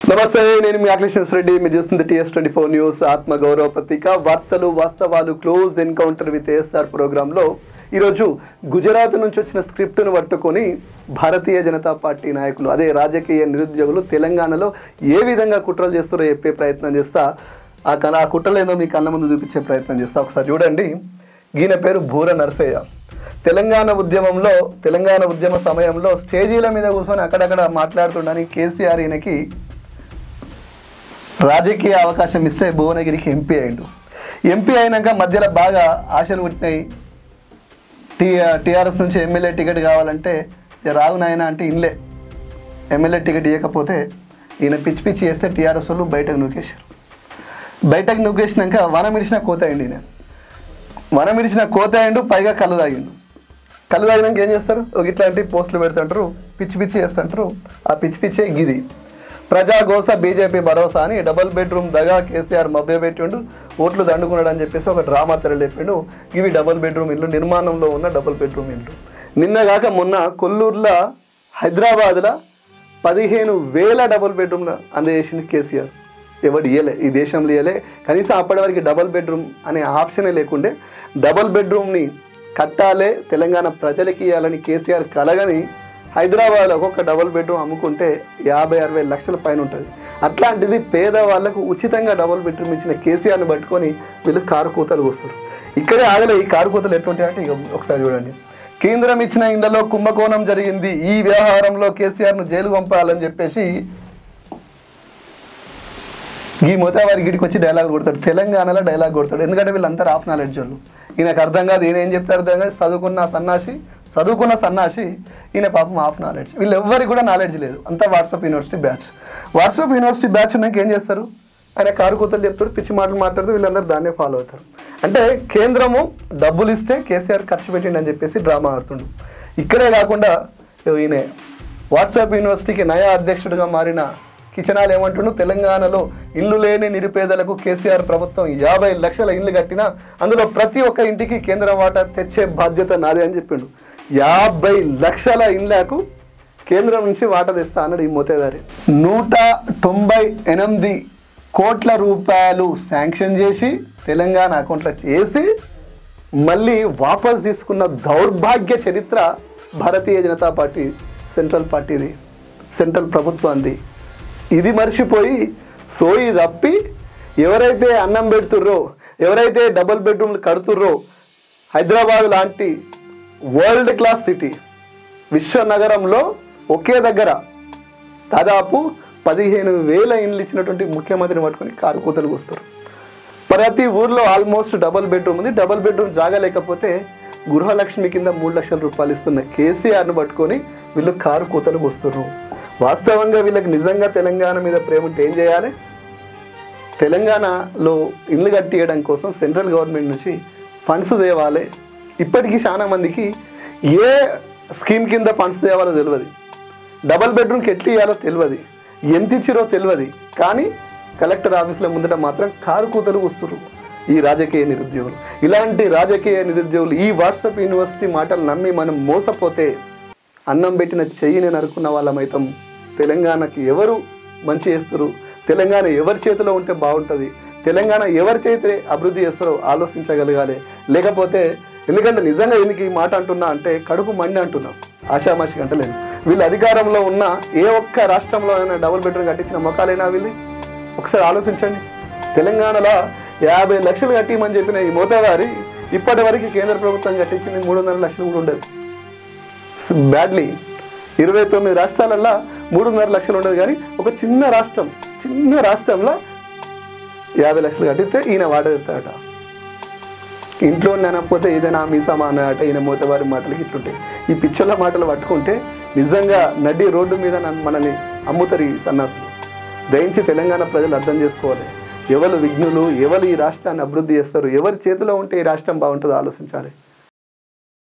నమస్తే నేను మీ అఖిలేష్ రెడ్డి మీరు చూస్తుంది టీఎస్ ట్వంటీ ఫోర్ న్యూస్ ఆత్మ గౌరవ పత్రిక వార్తలు వాస్తవాలు క్లోజ్ ఎన్కౌంటర్ విత్ ఏఎస్ఆర్ ప్రోగ్రాంలో ఈరోజు గుజరాత్ నుంచి వచ్చిన స్క్రిప్ట్ను పట్టుకొని భారతీయ జనతా పార్టీ నాయకులు అదే రాజకీయ నిరుద్యోగులు తెలంగాణలో ఏ విధంగా కుట్రలు చేస్తారో చెప్పే ప్రయత్నం చేస్తా ఆ కళ ఆ కుట్రలు ఏందో మీ కళ్ళ ముందు చూపించే ప్రయత్నం చేస్తా ఒకసారి చూడండి ఈయన పేరు బూర నరసయ్య తెలంగాణ ఉద్యమంలో తెలంగాణ ఉద్యమ సమయంలో స్టేజీల మీద కూర్చొని అక్కడక్కడ మాట్లాడుతుండని కేసీఆర్ ఈయనకి రాజకీయ అవకాశం ఇస్తే భువనగిరికి ఎంపీ అయిండు ఎంపీ అయినాక మధ్యలో బాగా ఆశలు పుట్టినాయి టీ టీఆర్ఎస్ నుంచి ఎమ్మెల్యే టికెట్ కావాలంటే "ఇక రావు నాయన అంటే ఇన్లే ఎమ్మెల్యే టికెట్ ఇవ్వకపోతే ఈయన పిచ్చి పిచ్చి చేస్తే టీఆర్ఎస్ వాళ్ళు బయటకు నూకేశారు బయటకు నూకేసినాక వనం ఇడిచిన కోత అయింది ఈయన వనం ఇడిచిన కోత అయిండు పైగా కళ్ళు తాగిండు కళ్ళు తాగినాక ఏం చేస్తారు ఒక ఇట్లాంటి పోస్టులు పెడుతుంటారు పిచ్చి పిచ్చి చేస్తుంటారు ఆ పిచ్చి పిచ్చే గిది ప్రజాగోస బీజేపీ భరోసా అని డబుల్ బెడ్రూమ్ దగా కేసీఆర్ మభ్య పెట్టిండు ఓట్లు దండుకున్నాడు అని చెప్పేసి ఒక డ్రామా తెరలేపిండు ఇవి డబుల్ బెడ్రూమ్ ఇల్లు నిర్మాణంలో ఉన్న డబుల్ బెడ్రూమ్ ఇల్లు నిన్నగాక మొన్న కొల్లూరులో హైదరాబాద్లో పదిహేను వేల డబుల్ బెడ్రూమ్ల అందజేసింది కేసీఆర్ ఎవడు ఇయ్యలే ఈ దేశంలో ఇయ్యలే కనీసం అప్పటి వరకు డబుల్ బెడ్రూమ్ అనే ఆప్షనే లేకుండే డబుల్ బెడ్రూమ్ని కట్టాలే తెలంగాణ ప్రజలకి ఇవ్వాలని కేసీఆర్ కలగని హైదరాబాద్లో ఒక్కొక్క డబుల్ బెడ్రూమ్ అమ్ముకుంటే యాభై అరవై లక్షల పైన ఉంటుంది అట్లాంటిది పేదవాళ్ళకు ఉచితంగా డబుల్ బెడ్రూమ్ ఇచ్చిన కేసీఆర్ని పట్టుకొని వీళ్ళు కారు కూతలు కూస్తారు ఇక్కడే ఆగలే ఈ కారు కూతలు ఎటువంటి అంటే ఇక ఒకసారి చూడండి కేంద్రం ఇచ్చిన ఇండ్లలో కుంభకోణం జరిగింది ఈ వ్యవహారంలో కేసీఆర్ను జైలు పంపాలని చెప్పేసి ఈ మోతావారి గిడికి వచ్చి డైలాగ్ కొడతాడు తెలంగాణలో డైలాగ్ కొడతాడు ఎందుకంటే వీళ్ళంతా ఆఫ్ నాలెడ్జ్ వాళ్ళు ఈయనకు అర్థం కాదు ఈయన ఏం చెప్తారు అర్థం కాదు చదువుకున్న సన్నాసి చదువుకున్న సన్నాసి ఈయన పాపం ఆఫ్ నాలెడ్జ్ వీళ్ళు ఎవ్వరికి కూడా నాలెడ్జ్ లేదు అంతా WhatsApp university batch WhatsApp university batch ఉన్నాక ఏం చేస్తారు ఆయన కారు కూతలు చెప్తాడు పిచ్చి మాటలు మాట్లాడుతూ వీళ్ళందరూ దాన్నే ఫాలో అవుతారు అంటే కేంద్రము డబ్బులు ఇస్తే కేసీఆర్ ఖర్చు పెట్టిండి అని చెప్పేసి డ్రామా ఆడుతుండు ఇక్కడే కాకుండా ఈయన వాట్సాప్ యూనివర్సిటీకి నయా అధ్యక్షుడిగా మారిన కిచనాలు ఏమంటుండు తెలంగాణలో ఇల్లు లేని నిరుపేదలకు కేసీఆర్ ప్రభుత్వం యాభై లక్షల ఇల్లు కట్టినా అందులో ప్రతి ఒక్క ఇంటికి కేంద్రం వాటా తెచ్చే బాధ్యత నాదే అని చెప్పిండు యాభై లక్షల ఇళ్లకు కేంద్రం నుంచి వాటా తెస్తా అన్నాడు ఈ మోతేదారి నూట తొంభై ఎనిమిది కోట్ల రూపాయలు శాంక్షన్ చేసి తెలంగాణ అకౌంట్లో చేసి మళ్ళీ వాపస్ తీసుకున్న దౌర్భాగ్య చరిత్ర భారతీయ జనతా పార్టీ సెంట్రల్ పార్టీది సెంట్రల్ ప్రభుత్వాన్ని ఇది మర్చిపోయి సోయి తప్పి ఎవరైతే అన్నం పెడుతుర్రో ఎవరైతే డబుల్ బెడ్రూమ్లు కడుతుర్రో హైదరాబాద్ లాంటి వరల్డ్ క్లాస్ సిటీ విశ్వ నగరంలో ఒకే దగ్గర దాదాపు పదిహేను వేల ఇండ్లు ఇచ్చినటువంటి ముఖ్యమంత్రిని పట్టుకొని కారు కూతలు కూస్తారు ప్రతి ఊర్లో ఆల్మోస్ట్ డబుల్ బెడ్రూమ్ ఉంది డబుల్ బెడ్రూమ్ జాగా లేకపోతే గృహలక్ష్మి కింద మూడు లక్షల రూపాయలు ఇస్తున్న కేసీఆర్ను పట్టుకొని వీళ్ళు కారు కూతలు కూస్తున్నారు వాస్తవంగా వీళ్ళకి నిజంగా తెలంగాణ మీద ప్రేమ ఉంటే ఏం చేయాలి తెలంగాణలో ఇల్లు కట్టియడం కోసం సెంట్రల్ గవర్నమెంట్ నుంచి ఫండ్స్ తేవాలి ఇప్పటికీ చాలా మందికి ఏ స్కీమ్ కింద ఫండ్స్ తేవాలో తెలియదు డబల్ బెడ్రూమ్కి ఎట్లా ఇవ్వాలో తెలియదు ఎంత ఇచ్చిరో తెలియదు కానీ కలెక్టర్ ఆఫీసులో ముందట మాత్రం కారు కూతలు వస్తున్నారు ఈ రాజకీయ నిరుద్యోగులు ఇలాంటి రాజకీయ నిరుద్యోగులు ఈ వాట్సాప్ యూనివర్సిటీ మాటలు నమ్మి మనం మోసపోతే అన్నం పెట్టిన చెయ్యిని నరుకున్న వాళ్ళమైతం తెలంగాణకి ఎవరు మంచి చేస్తారు తెలంగాణ ఎవరి చేతిలో ఉంటే బాగుంటుంది తెలంగాణ ఎవరి చేతిలో అభివృద్ధి చేస్తారో ఆలోచించగలగాలి లేకపోతే ఎందుకంటే నిజంగా ఎందుకు ఈ మాట అంటున్నా అంటే కడుపు మండి అంటున్నా ఆషామాషి అంటలేదు వీళ్ళు అధికారంలో ఉన్న ఏ ఒక్క రాష్ట్రంలో అయినా డబుల్ బెడ్రూమ్ కట్టించిన మొక్కలైనా వీళ్ళు ఒకసారి ఆలోచించండి తెలంగాణలో యాభై లక్షలు కట్టిమని చెప్పిన ఈ మోతవారి ఇప్పటి వరకు కేంద్ర ప్రభుత్వం కట్టించింది మూడున్నర లక్షలు కూడా ఉండదు బ్యాడ్లీ ఇరవై తొమ్మిది రాష్ట్రాలల్లో మూడున్నర లక్షలు ఉండదు కానీ ఒక చిన్న రాష్ట్రం చిన్న రాష్ట్రంలో యాభై లక్షలు కట్టిస్తే ఈయన వాడతాడట ఇంట్లో నెనకపోతే ఏదైనా మీసామా అన్నట ఈయన మోతవారి మాటలకి ఇట్లుంటాయి ఈ పిచ్చల మాటలు పట్టుకుంటే నిజంగా నడి రోడ్డు మీద నన్ను మనల్ని అమ్ముతారు ఈ సన్నాసులు దయించి తెలంగాణ ప్రజలు అర్థం చేసుకోవాలి ఎవరు విఘ్నులు ఎవరు ఈ రాష్ట్రాన్ని అభివృద్ధి చేస్తారు ఎవరి చేతిలో ఉంటే ఈ రాష్ట్రం బాగుంటుందో ఆలోచించాలి